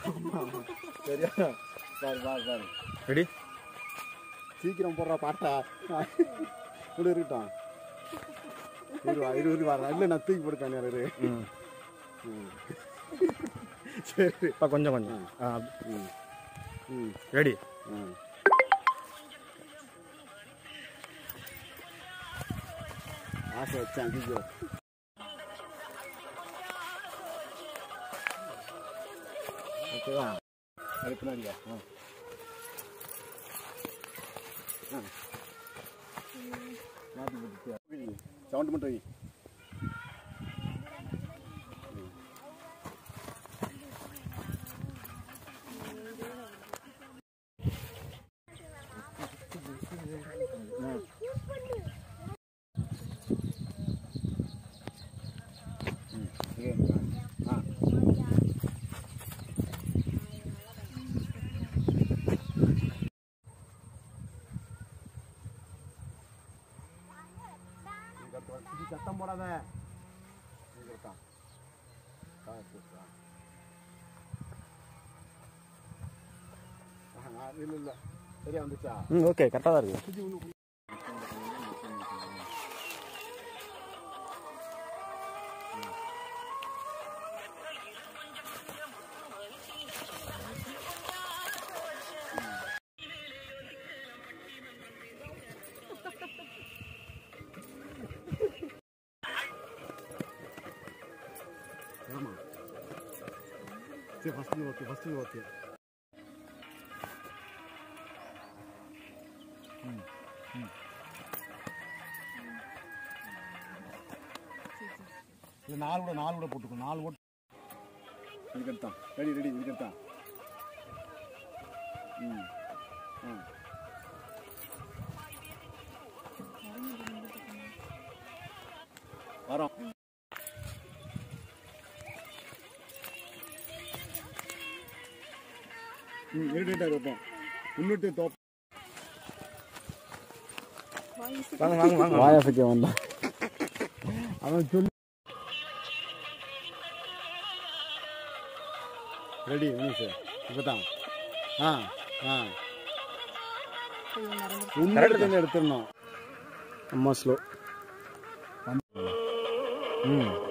சரியா பாரு பாரு பாரு ரெடி சீக்கிரம் போடுறா பாட்டா இப்படி இருக்கட்டும் இருவா இருபது வர இல்லை நான் தூக்கி போட்டுக்கேன் இரு ம் ம். சரி இப்போ கொஞ்சம் கொஞ்சம் ஆ ம் ம் ரெடி ம் ஆசை வச்சேன் அஞ்சு ஓகேவா அது பின்னாடியா ஆ ஆ மாற்றி போட்டு சவுண்ட் மட்டும் வை ஆ இது சத்தம் போடாத இது இருக்கா ஆ சரிப்பா இல்லை இல்லை சரியா வந்துச்சா ம் ஓகே கரெக்டாக தான் இருக்குது ஆமாம் சரி ஃபஸ்ட்டு ஓகே ஃபஸ்ட்டு ஓகே ம் ம் இது நாலு கூட நாலு கூட போட்டுக்கோ நாலு ஓட்டு இதுக்கு எடுத்தான் ரெடி ரெடி இதுக்கு எடுத்தான் ம் ஆ வரோம் ம் இருட்டாக வைப்போம் முன்னூற்றி தோப் வாங்க வாங்க வாங்க வாயாசைக்க வந்தான் அவன் சொல்லி ரெடி மினிஷ் இப்போ தான் ஆ ஆ உண்மையில எடுத்துடணும் அம்மா ஸ்லோ ம்